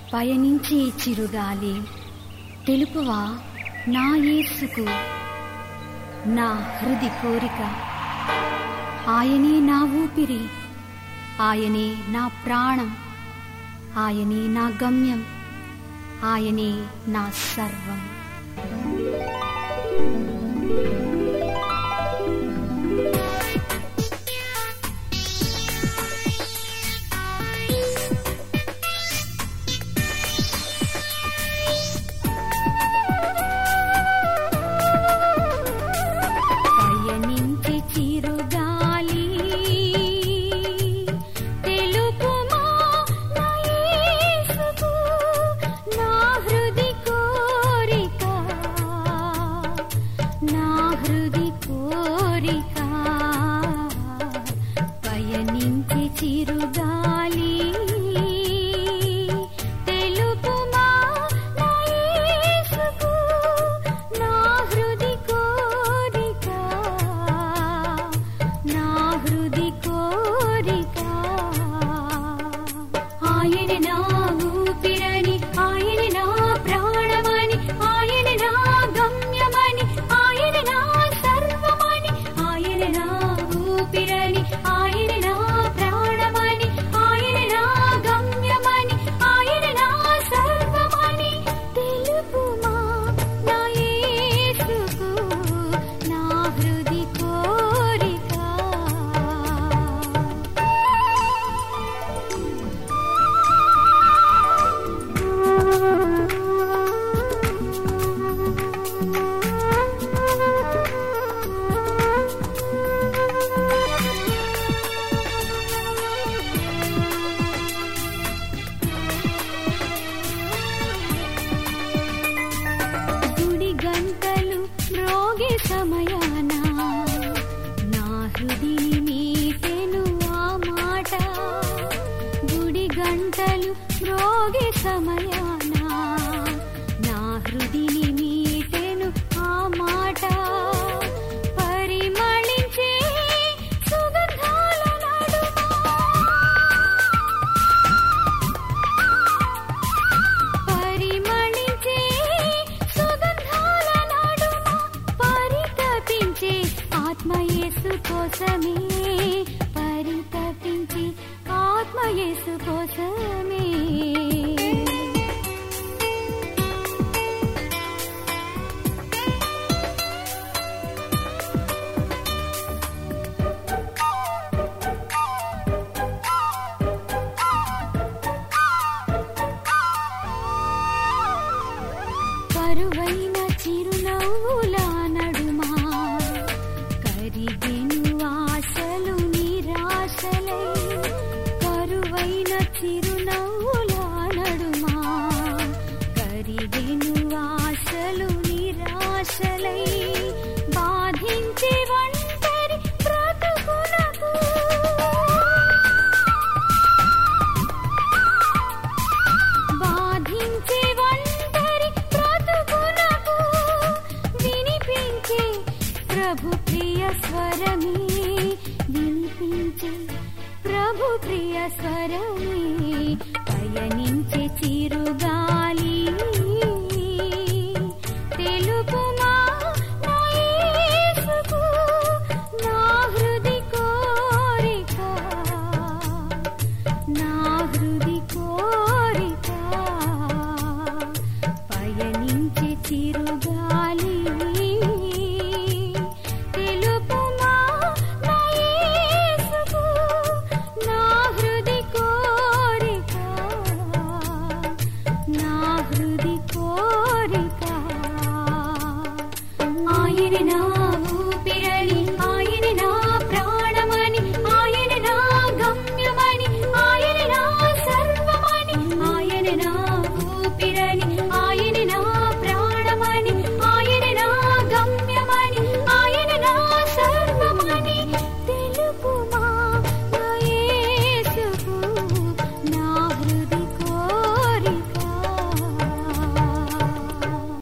పయనించే చిరుగాలి తెలుపువా నా యేసుకు నా హృది కోరిక ఆయనే నా ఊపిరి ఆయనే నా ప్రాణం ఆయనే నా గమ్యం ఆయనే నా సర్వం పయనించి చిరుగాలి తెలుపుమా నా యేసుకు నా హృది కోరిక నా హృది కోరిక పయనించి చిరుగాలి తెలుపుమా నా యేసుకు నా హృది కోరిక నా హృది కోరిక ఆయన నా ఊపిరని ఆయన నా ప్రాణమని ఆయన నా గమ్యమని ఆయన నా సర్వమని ఆయన నా ఊపిరని ఆయన నా ప్రాణమని ఆయన నా గమ్యమని ఆయన నా సర్వమని తెలుపుమా నా యేసుకు నా హృది కోరిక గుడి గంటలు మ్రోగే సమయాన నా హృదిని మీటెను ఆ మాట గుడి గంటలు మ్రోగే సమయాన నా హృదిని మీటెను ఆ మాట పరిమళించే సుగంధాల నడుమ పరిమళించే సుగంధాల నడుమ పరితపించే ఆత్మయేసు కోసమే పరితపించే ఆత్మయేసు కోసమే కరువైన చిరునవ్వుల నడుమా కరిగెను ఆశలు నిరాశలై కరువైన చిరునవ్వుల నడుమా కరిగెను